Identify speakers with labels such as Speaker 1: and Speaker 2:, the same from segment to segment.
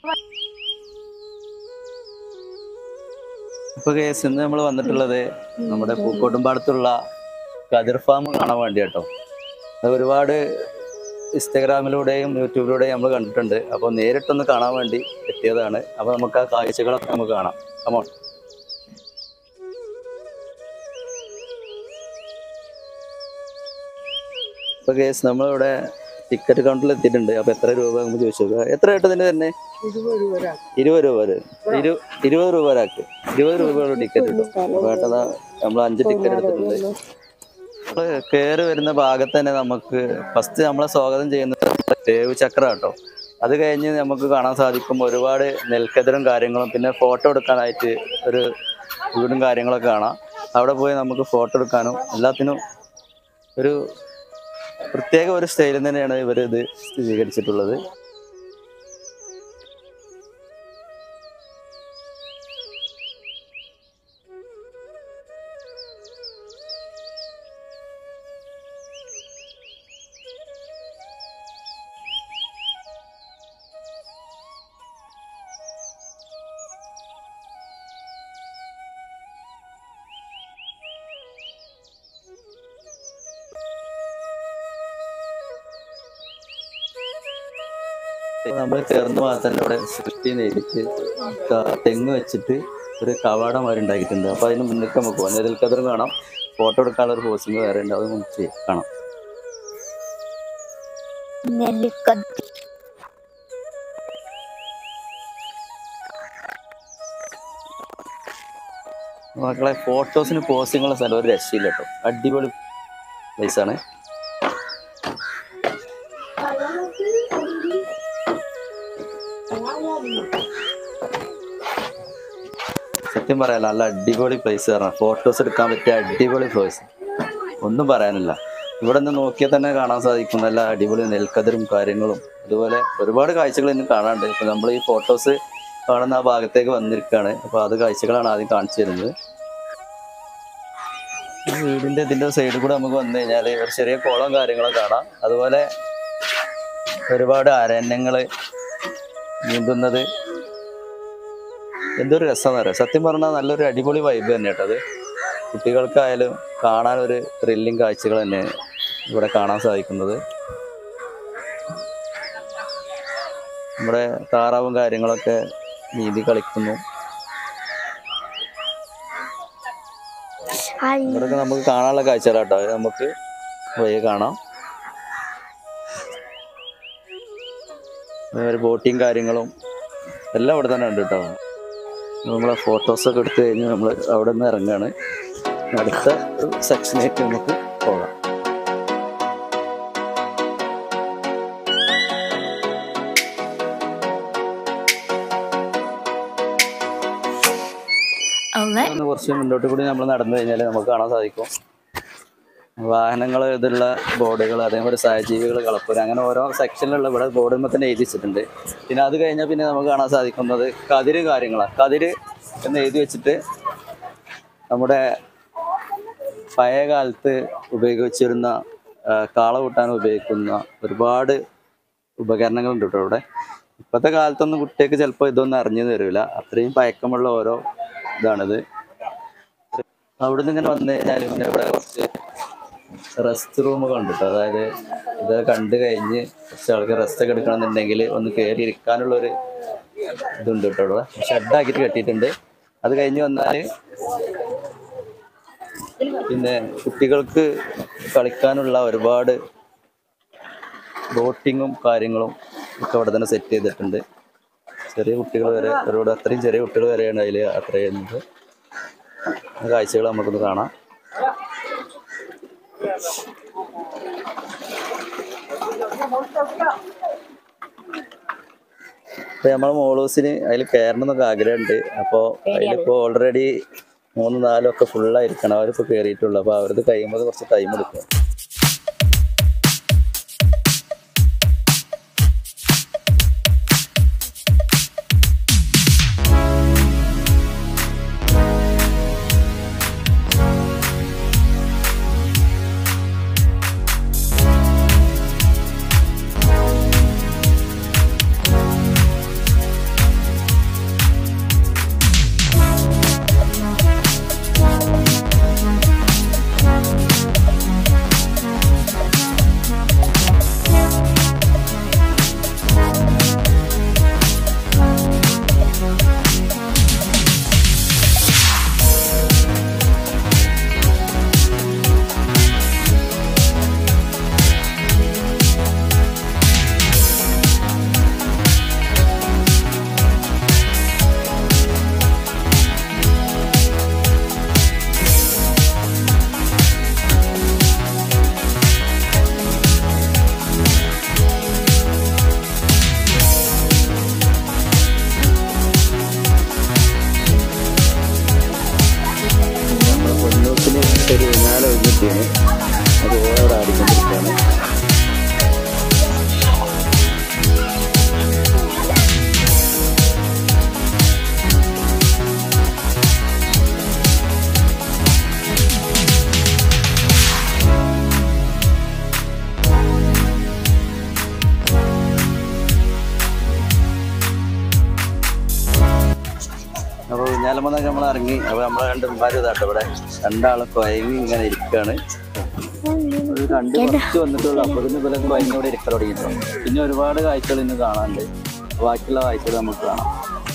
Speaker 1: ഇപ്പൊ കേസ് ഇന്ന് നമ്മൾ വന്നിട്ടുള്ളത് നമ്മുടെ പൂക്കോട്ടുംപാടത്തുള്ള കതിർ ഫാം കാണാൻ വേണ്ടി കേട്ടോ അത് ഒരുപാട് ഇൻസ്റ്റഗ്രാമിലൂടെയും യൂട്യൂബിലൂടെയും നമ്മൾ കണ്ടിട്ടുണ്ട് അപ്പോൾ നേരിട്ടൊന്ന് കാണാൻ വേണ്ടി എത്തിയതാണ് അപ്പോൾ നമുക്ക് ആ കാഴ്ചകളൊക്കെ നമുക്ക് കാണാം കമോൺ ഇപ്പൊ കേസ് നമ്മളിവിടെ ടിക്കറ്റ് കൗണ്ടറിൽ എത്തിയിട്ടുണ്ട് അപ്പൊ എത്ര രൂപ നമുക്ക് ചോദിച്ചു നോക്കാം എത്ര കേട്ടോ ഇതിന്റെ തന്നെ ഇരുപത് രൂപ വരെ ഇരു ഇരുപത് രൂപ ഒരാൾക്ക് ഇരുപത് രൂപയുള്ള ടിക്കറ്റ് കിട്ടും അപ്പൊ ഏട്ടതാ നമ്മൾ അഞ്ച് ടിക്കറ്റ് എടുത്തിട്ടുണ്ട് നമ്മള് കയറി വരുന്ന ഭാഗത്ത് തന്നെ നമുക്ക് ഫസ്റ്റ് നമ്മളെ സ്വാഗതം ചെയ്യുന്നത് തേവ് ചക്ര കേട്ടോ അത് കഴിഞ്ഞ് നമുക്ക് കാണാൻ സാധിക്കും ഒരുപാട് നെൽക്കതിരും കാര്യങ്ങളും പിന്നെ ഫോട്ടോ എടുക്കാനായിട്ട് ഒരു വീടും കാര്യങ്ങളൊക്കെ കാണാം അവിടെ പോയി നമുക്ക് ഫോട്ടോ എടുക്കാനും എല്ലാത്തിനും ഒരു പ്രത്യേക ഒരു സ്റ്റൈലിൽ തന്നെയാണ് ഇവർ ഇത് സ്ഥിരീകരിച്ചിട്ടുള്ളത് നമ്മൾ ചേർന്ന ഭാഗത്തന്നെ ഇവിടെ സൃഷ്ടി നേരിട്ട് തെങ്ങ് വെച്ചിട്ട് ഒരു കവാടമാരി ഉണ്ടാക്കിയിട്ടുണ്ട് അപ്പൊ അതിന് മുന്നിലേക്ക് നമുക്ക് പോകാം നെതിൽക്കതിർ കാണാം ഫോട്ടോ എടുക്കാനുള്ള ഒരു പോസിങ് വേറെ ഉണ്ട് അത് നമുക്ക് ചെയ്യാം കാണാം
Speaker 2: നെല്ലിക്കത്തി
Speaker 1: മക്കളെ ഫോട്ടോസിന് പോസിങ്ങുള്ള സ്ഥലം ഒരു രക്ഷയില്ല കേട്ടോ അടിപൊളി പ്ലേസ് ആണ് സത്യം പറയാല്ല നല്ല അടിപൊളി പ്ലേസ് പറഞ്ഞ ഫോട്ടോസ് എടുക്കാൻ പറ്റിയ അടിപൊളി പ്ലേസ് ഒന്നും പറയാനില്ല ഇവിടെ നിന്ന് നോക്കിയാൽ തന്നെ കാണാൻ സാധിക്കും നല്ല അടിപൊളി നെൽക്കതിരും കാര്യങ്ങളും അതുപോലെ ഒരുപാട് കാഴ്ചകൾ ഇന്ന് കാണാനുണ്ട് ഇപ്പൊ നമ്മൾ ഈ ഫോട്ടോസ് കാണുന്ന ആ ഭാഗത്തേക്ക് വന്നിരിക്കുകയാണ് അപ്പൊ അത് കാഴ്ചകളാണ് ആദ്യം കാണിച്ചു തരുന്നത് ഈ വീടിന്റെ ഇതിന്റെ സൈഡിൽ കൂടെ നമുക്ക് വന്നു കഴിഞ്ഞാൽ ഒരു ചെറിയ കുളം കാര്യങ്ങളൊക്കെ കാണാം അതുപോലെ ഒരുപാട് അരണ്യങ്ങള് നീന്തുന്നത് എന്തൊരു രസമെന്ന് പറയാം സത്യം പറഞ്ഞാൽ നല്ലൊരു അടിപൊളി വൈബ് തന്നെ കേട്ടോ അത് കുട്ടികൾക്കായാലും കാണാൻ ഒരു ത്രില്ലിങ് കാഴ്ചകൾ തന്നെ ഇവിടെ കാണാൻ സാധിക്കുന്നത് നമ്മുടെ താറാവും കാര്യങ്ങളൊക്കെ നീന്തി കളിക്കുന്നു
Speaker 2: ഹായ്
Speaker 1: ഇവിടെയൊക്കെ നമുക്ക് കാണാനുള്ള കാഴ്ചകളാട്ടോ അത് നമുക്ക് വഴിയെ കാണാം ഒരു ബോട്ടിങ് കാര്യങ്ങളും എല്ലാം ഇവിടെ തന്നെ ഉണ്ട് കേട്ടോ നമ്മളെ ഫോട്ടോസൊക്കെ എടുത്തു കഴിഞ്ഞ് നമ്മൾ അവിടെ നിന്ന് ഇറങ്ങുകയാണ് അടുത്ത സെക്ഷനിലേക്ക് നമുക്ക് പോകാം
Speaker 2: Alright.
Speaker 1: ഒന്ന് കുറച്ച് മുന്നോട്ട് കൂടി നമ്മൾ നടന്നു കഴിഞ്ഞാൽ നമുക്ക് കാണാൻ സാധിക്കും വാഹനങ്ങൾ ഇതുള്ള ബോർഡുകൾ അതേപോലെ സഹജീവികൾ കളപ്പുര അങ്ങനെ ഓരോ സെക്ഷനിലുള്ള ഇവിടെ ബോർഡുമ്പോൾ തന്നെ എഴുതി വെച്ചിട്ടുണ്ട് പിന്നെ അത് കഴിഞ്ഞാൽ പിന്നെ നമുക്ക് കാണാൻ സാധിക്കുന്നത് കതിര് കാര്യങ്ങളാണ് കതിര് എന്ന് എഴുതി വെച്ചിട്ട് നമ്മുടെ പഴയ കാലത്ത് ഉപയോഗിച്ചിരുന്ന ആ, കാള കൂട്ടാൻ ഉപയോഗിക്കുന്ന ഒരുപാട് ഉപകരണങ്ങളുണ്ട് കേട്ടോ ഇവിടെ ഇപ്പോഴത്തെ കാലത്തൊന്നും കുട്ടികൾക്ക് ചിലപ്പോൾ ഇതൊന്നും അറിഞ്ഞു തരില്ല അത്രയും പഴക്കമുള്ള ഓരോ ഇതാണിത് അവിടുന്ന് ഇങ്ങനെ വന്നു കഴിഞ്ഞാൽ പിന്നെ ഇവിടെ കുറച്ച് റെസ്റ്റ് റൂമുകൾ ഉണ്ട് കേട്ടോ അതായത് ഇത് കണ്ടു കഴിഞ്ഞ് കുറച്ച് ആൾക്ക് റെസ്റ്റ് ഒക്കെ എടുക്കണമെന്നുണ്ടെങ്കിൽ ഒന്ന് കയറി ഇരിക്കാനുള്ള ഒരു ഇതുണ്ട് കേട്ടോ ഇവിടെ ഷെഡാക്കിയിട്ട് കെട്ടിയിട്ടുണ്ട് അത് കഴിഞ്ഞ് വന്നാൽ പിന്നെ കുട്ടികൾക്ക് കളിക്കാനുള്ള ഒരുപാട് ബോട്ടിങ്ങും കാര്യങ്ങളും ഒക്കെ അവിടെ തന്നെ സെറ്റ് ചെയ്തിട്ടുണ്ട് ചെറിയ കുട്ടികൾ വരെ ഒരുപാട് അത്രയും ചെറിയ കുട്ടികൾ വരെയാണ് അതിൽ യാത്ര ചെയ്യുന്നത് ആ കാഴ്ചകൾ നമുക്കൊന്ന് കാണാം ഇപ്പൊ നമ്മളെ മോളൂസിന് അതിൽ കയറണം എന്നൊക്കെ ആഗ്രഹമുണ്ട് അപ്പോൾ അതിലിപ്പോ ഓൾറെഡി മൂന്ന് നാലും ഒക്കെ ഫുള്ളായിരിക്കണം അവരിപ്പോ കയറിയിട്ടുള്ളൂ അപ്പൊ അവരത് കഴിയുമ്പോൾ കുറച്ച് ടൈം എടുക്കും അപ്പോൾ ഊഞ്ഞാലമ്മന്നൊക്കെ നമ്മൾ ഇറങ്ങി അപ്പോൾ നമ്മളെ രണ്ട് ഉമ്മാരും ഇതാട്ടോ ഇവിടെ രണ്ടാളും കൊയങ്ങി ഇങ്ങനെ ഇരിക്കുകയാണ് ഒരു രണ്ട് കുറച്ച് വന്നിട്ടുള്ളൂ അപ്പോൾ ഇതിന് പോലെ കൊയങ്ങി ഇവിടെ ഇരിക്കാൻ തുടങ്ങിയിട്ടുണ്ട് പിന്നെ ഒരുപാട് കാഴ്ചകൾ ഇന്ന് കാണാനുണ്ട് ബാക്കിയുള്ള കാഴ്ചകൾ നമുക്ക് കാണാം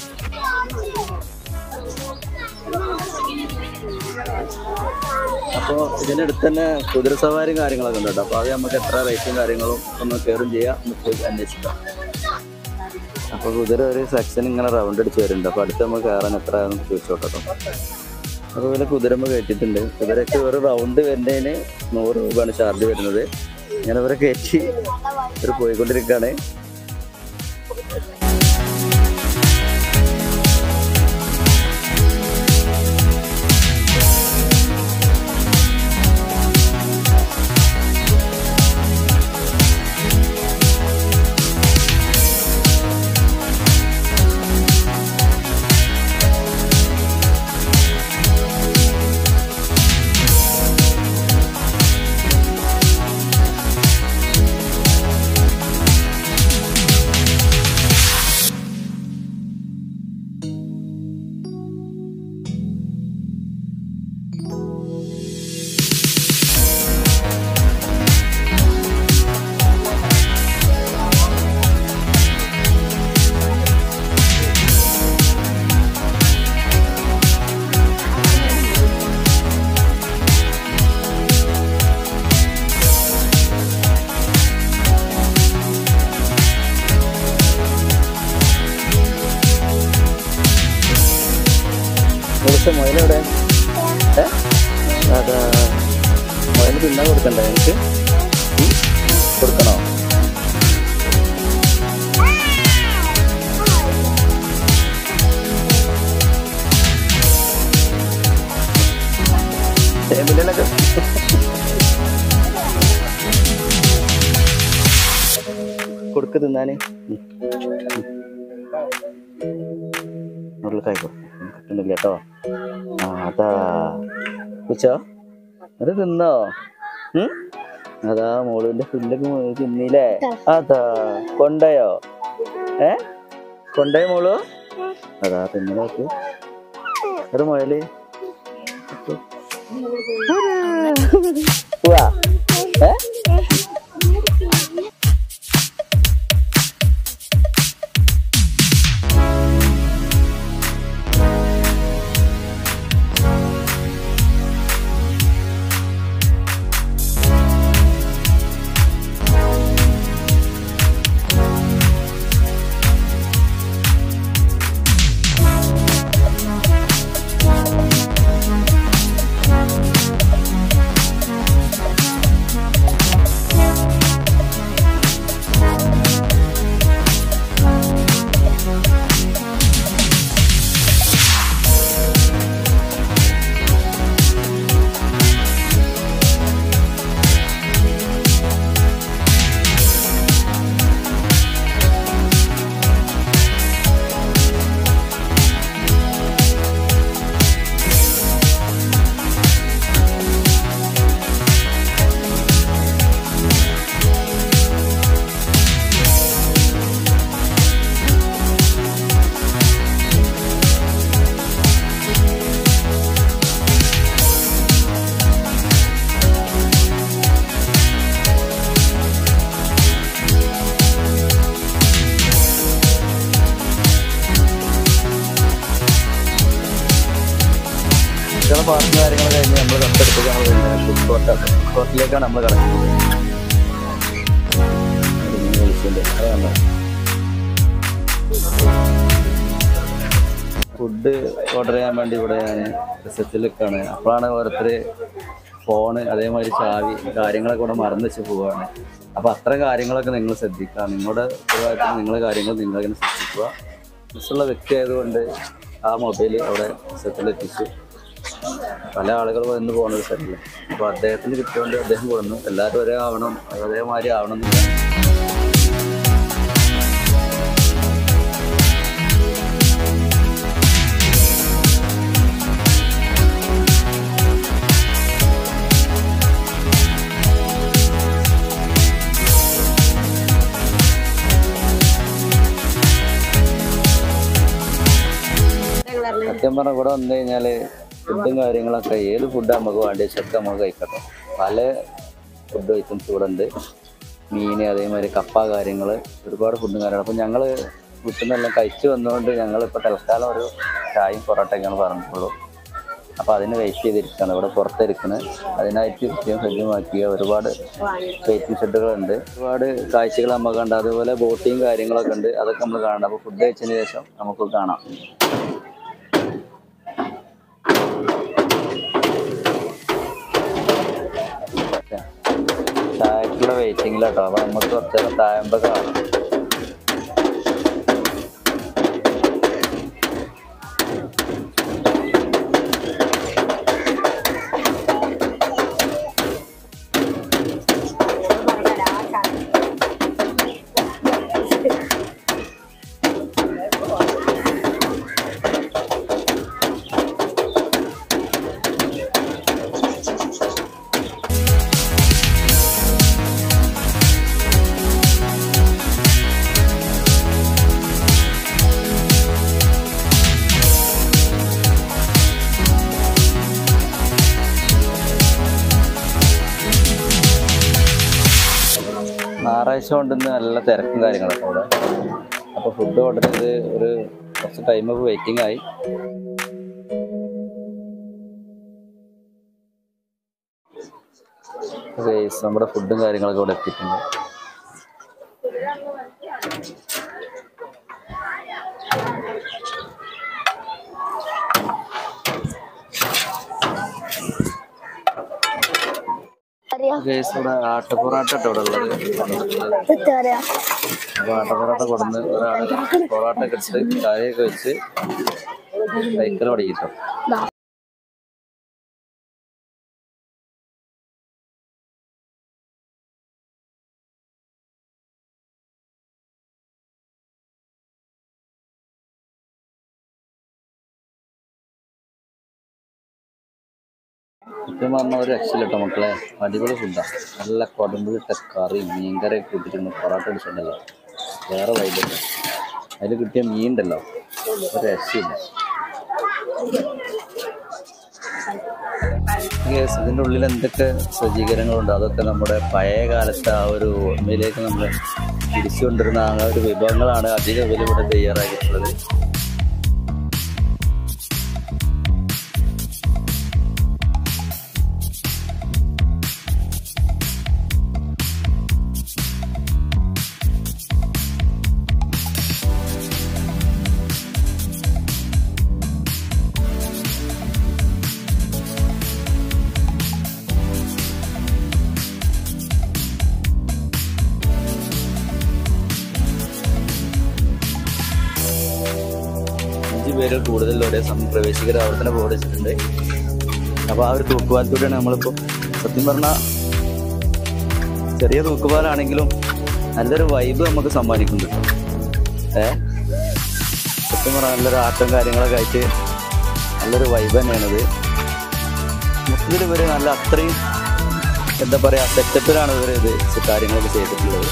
Speaker 1: അപ്പോൾ ഇതിൻ്റെ അടുത്ത് തന്നെ കുതിര സവാരിയും കാര്യങ്ങളൊക്കെ ഉണ്ട് കേട്ടോ അപ്പോൾ അത് നമുക്ക് എത്ര റേറ്റും കാര്യങ്ങളും ഒന്ന് കയറും ചെയ്യാം നമുക്ക് അന്വേഷിക്കാം അപ്പോൾ കുതിര ഒരു സെക്ഷൻ ഇങ്ങനെ റൗണ്ട് അടിച്ച് വരുന്നുണ്ട് അപ്പോൾ അടുത്ത് നമുക്ക് കയറാൻ എത്ര ആണെന്ന് ചോദിച്ചോട്ടോ അപ്പോൾ ഇതിൽ കുതിരമ്മ കയറ്റിയിട്ടുണ്ട് കുതിരയ്ക്ക് ഒരു റൗണ്ട് വരുന്നതിന് നൂറ് രൂപയാണ് ചാർജ് വരുന്നത് ഞാൻ ഇവരെ കയറ്റി ഒരു പോയിക്കൊണ്ടിരിക്കുകയാണ് മുറിച്ച മുയലെവിടെ ഏ അതാ മുയൽ തിന്നാൻ കൊടുക്കണ്ടേ എനിക്ക് ഉം? കൊടുക്കണോ ടേബിളിലൊക്കെ കൊടുക്ക് തിന്നാന് ഉരുളക്കായ്ക്കോ കിട്ടുന്നില്ല കേട്ടോ ആ അതാ കുച്ചോ അത് തിന്നോ ഉം? അതാ മോളുവിന്റെ പുല്ലൊക്കെ മോള് തിന്നില്ലേ അതാ കൊണ്ടയോ ഏ കൊണ്ടയോ മോളു അതാ തിന്നു നോക്ക് ഒരു മുയല് പോവാ ഏ കുട്ടികളെ പാർക്കും കാര്യങ്ങൾ കഴിഞ്ഞ് നമ്മൾ തൊട്ടടുത്തേക്ക് നമ്മൾ വരുന്നത് ഫുഡ് കോർട്ടാണ് ഫുഡ് കോർട്ടിലേക്കാണ് നമ്മൾ കിടക്കുന്നത് അതിങ്ങനെ വിളിച്ചിട്ടുണ്ട് അത് കണ്ടോ ഫുഡ് ഓർഡർ ചെയ്യാൻ വേണ്ടി ഇവിടെ ഞാൻ റിസപ്ഷനിലേക്കാണ് അപ്പോഴാണ് ഓരോരുത്തർ ഫോണ് അതേമാതിരി ചാവി കാര്യങ്ങളൊക്കെ ഇവിടെ മറന്നു വെച്ച് പോവാണ് അപ്പോൾ അത്തരം കാര്യങ്ങളൊക്കെ നിങ്ങൾ ശ്രദ്ധിക്കുക നിങ്ങളുടെ ഉത്തരവാദിത്തം നിങ്ങളുടെ കാര്യങ്ങൾ നിങ്ങളിങ്ങനെ ശ്രദ്ധിക്കുക മിസ്സുള്ള വ്യക്തി ആയതുകൊണ്ട് ആ മൊബൈൽ അവിടെ റിസപ്ഷനിൽ എത്തിച്ചു പല ആളുകൾ വന്ന് പോകുന്ന ഒരു സ്ഥലമില്ല അപ്പോൾ അദ്ദേഹത്തിന് കിട്ടിയോണ്ട് അദ്ദേഹം കൊടുന്നു എല്ലാവരും ഒരേ ആവണം അതേമാതിരി ആവണം എന്നില്ല സത്യം പറഞ്ഞാൽ ഇവിടെ വന്നു കഴിഞ്ഞാല് ഫുഡും കാര്യങ്ങളൊക്കെ ഏത് ഫുഡ് നമുക്ക് വേണ്ടി വെച്ചൊക്കെ നമുക്ക് കഴിക്കട്ടോ പല ഫുഡ് ഐറ്റംസ് ഇവിടെ ഉണ്ട് മീൻ അതേമാതിരി കപ്പ കാര്യങ്ങൾ ഒരുപാട് ഫുഡും കാര്യങ്ങളും അപ്പം ഞങ്ങൾ വീട്ടിൽ നിന്നെല്ലാം കഴിച്ചു വന്നുകൊണ്ട് ഞങ്ങൾ ഇപ്പോൾ തൽക്കാലം ഒരു ചായയും പൊറോട്ടയൊക്കെയാണ് പറഞ്ഞിട്ടുള്ളൂ അപ്പോൾ അതിന് വെയിറ്റ് ചെയ്തിരിക്കുകയാണ് ഇവിടെ പുറത്തിരിക്കുന്നത് അതിനായിട്ട് കൃത്യം സജ്ജമാക്കിയ ഒരുപാട് വെയിറ്റിംഗ് ഷെഡുകളുണ്ട് ഒരുപാട് കാഴ്ചകൾ നമുക്ക് കണ്ട് അതുപോലെ ബോട്ടിങ് കാര്യങ്ങളൊക്കെ ഉണ്ട് അതൊക്കെ നമ്മൾ കാണണം അപ്പോൾ ഫുഡ് കഴിച്ചതിന് ശേഷം നമുക്ക് കാണാം ചായക്കുള്ള വെയിറ്റിംഗിലാട്ടോ അപ്പോൾ നമുക്ക് കുറച്ച് നേരം തായമ്പൊക്കെ കാണാം ഞായറാഴ്ച കൊണ്ട് ഇന്ന് നല്ല തിരക്കും കാര്യങ്ങളൊക്കെ ഇവിടെ അപ്പോൾ ഫുഡ് ഓർഡർ ചെയ്ത് ഒരു കുറച്ച് ടൈം വെയിറ്റിംഗ് ആയി Guys, നമ്മുടെ ഫുഡും കാര്യങ്ങളൊക്കെ ഇവിടെ എത്തിയിട്ടുണ്ട്
Speaker 2: അറിയാം
Speaker 1: ഗൈസ് ഇവിടെ ആട്ടപ്പൊറാട്ട ഇവിടെ ഉള്ളത്
Speaker 2: അറിയാം
Speaker 1: അപ്പോൾ ആട്ടപ്പൊറാട്ട കൊടുന്ന് ഒരാൾ പൊറാട്ട ഒക്കെ ഇട്ട് ചായയൊക്കെ വെച്ച് കൈക്കൽ തുടങ്ങിട്ടോ സത്യം പറഞ്ഞ ഒരു രക്ഷയില്ലട്ടോ മക്കളെ അടിപൊളി ഫുഡാണ് നല്ല കൊടുമ്പിട്ട കറി മീൻകറി ഒക്കെ ഇട്ടിട്ടുണ്ട് പൊറോട്ട അടിച്ചിട്ടുണ്ടല്ലോ വേറെ വൈകിട്ട് അതിൽ കിട്ടിയ മീൻ ഉണ്ടല്ലോ ഒരു രക്ഷയില്ല യെസ് ഇതിൻ്റെ ഉള്ളിൽ എന്തൊക്കെ സജ്ജീകരണങ്ങളുണ്ട് അതൊക്കെ നമ്മുടെ പഴയ കാലത്തെ ആ ഒരു ഓർമ്മയിലേക്ക് നമ്മൾ തിരിച്ചു കൊണ്ടിരുന്ന ആ ഒരു വിഭവങ്ങളാണ് അധികം ഇവർ ഇവിടെ തയ്യാറാക്കിയിട്ടുള്ളത് അഞ്ച് പേര് കൂടുതൽ ഒരേ സമയം പ്രവേശിക്കൽ അവിടെ തന്നെ ബോർഡ് വെച്ചിട്ടുണ്ട് അപ്പോൾ ആ ഒരു തൂക്കുപാലത്തൂടെയാണ് നമ്മളിപ്പോൾ സത്യം പറഞ്ഞാൽ ചെറിയ തൂക്കുപാലാണെങ്കിലും നല്ലൊരു വൈബ് നമുക്ക് സമ്മാനിക്കുന്നുണ്ട് ഏ സത്യം പറഞ്ഞാൽ നല്ലൊരു ആട്ടം കാര്യങ്ങളൊക്കെ ആയിട്ട് നല്ലൊരു വൈബ് തന്നെയാണിത് മൊത്തത്തിൽ ഇവർ നല്ല അത്രയും എന്താ പറയുക സെറ്റപ്പിലാണ് ഇവർ ഇത് കാര്യങ്ങളൊക്കെ ചെയ്തിട്ടുള്ളത്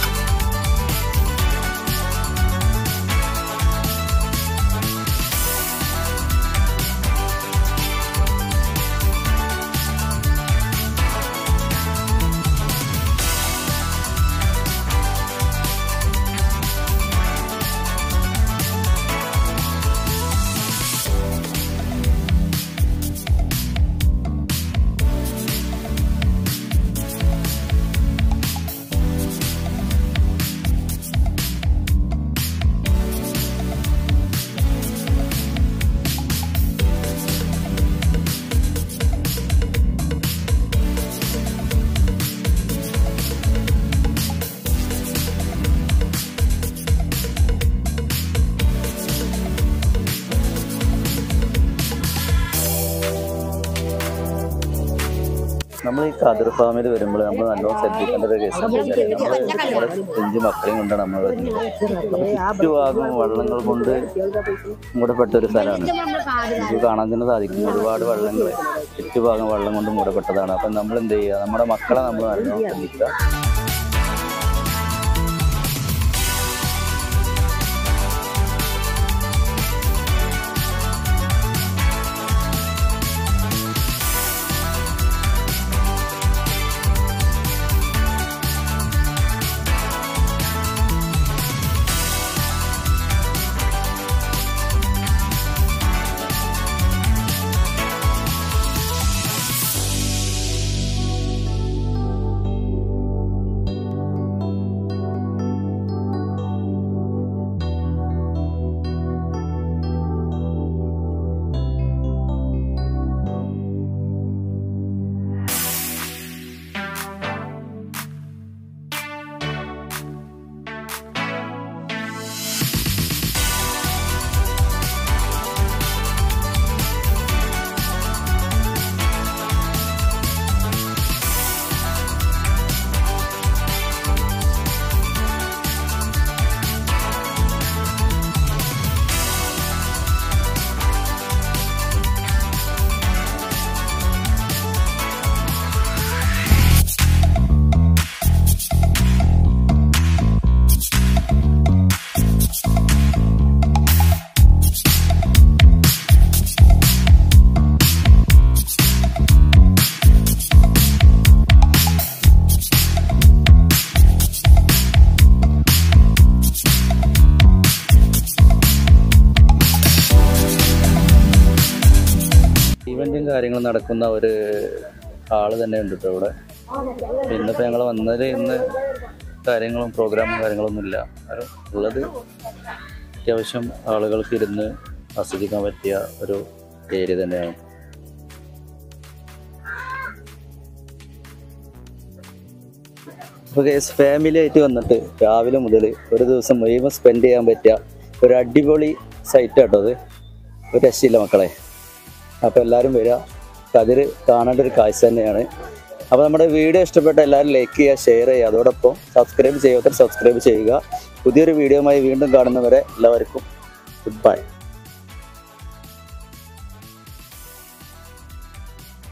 Speaker 1: നമ്മൾ ഈ കതിർ ഫാമിൽ വരുമ്പോൾ നമ്മൾ നല്ലോണം ശ്രദ്ധിക്കേണ്ട ഒരു കേസ് നമ്മൾ നമ്മുടെ കുഞ്ചു മക്കളെയും കൊണ്ടാണ് നമ്മൾ വരുന്നത് അപ്പൊ ചുറ്റുഭാഗം വള്ളങ്ങൾ കൊണ്ട് മൂടപ്പെട്ട ഒരു സ്ഥലമാണ് നമുക്ക് കാണാൻ തന്നെ സാധിക്കും ഒരുപാട് വള്ളങ്ങൾ ചുറ്റുഭാഗം വള്ളം കൊണ്ട് മൂടപ്പെട്ടതാണ് അപ്പം നമ്മൾ എന്ത് ചെയ്യുക നമ്മുടെ മക്കളെ നമ്മൾ നല്ലോണം ശ്രദ്ധിക്കുക പരിപാടിയും കാര്യങ്ങളും നടക്കുന്ന ഒരു ആള് തന്നെ ഉണ്ട് കേട്ടോ ഇവിടെ ഇന്നിപ്പോൾ ഞങ്ങൾ വന്നത് ഇന്ന് കാര്യങ്ങളും പ്രോഗ്രാമും കാര്യങ്ങളൊന്നും ഇല്ല അത് ഉള്ളത് അത്യാവശ്യം ആളുകൾക്ക് ഇരുന്ന് ആസ്വദിക്കാൻ പറ്റിയ ഒരു ഏരിയ തന്നെയാണ് ഇപ്പോൾ കേസ് ഫാമിലി ആയിട്ട് വന്നിട്ട് രാവിലെ മുതൽ ഒരു ദിവസം മുഴുവൻ സ്പെൻഡ് ചെയ്യാൻ പറ്റിയ ഒരു അടിപൊളി സൈറ്റ് കേട്ടോ അത് ഒരു രക്ഷയില്ല മക്കളെ അപ്പോൾ എല്ലാവരും വരിക കതിർ കാണേണ്ട ഒരു കാഴ്ച തന്നെയാണ് അപ്പോൾ നമ്മുടെ വീഡിയോ ഇഷ്ടപ്പെട്ട എല്ലാവരും ലൈക്ക് ചെയ്യുക ഷെയർ ചെയ്യുക അതോടൊപ്പം സബ്സ്ക്രൈബ് ചെയ്യാത്തവർ സബ്സ്ക്രൈബ് ചെയ്യുക പുതിയൊരു വീഡിയോയുമായി വീണ്ടും കാണുന്നവരെ എല്ലാവർക്കും ഗുഡ് ബൈ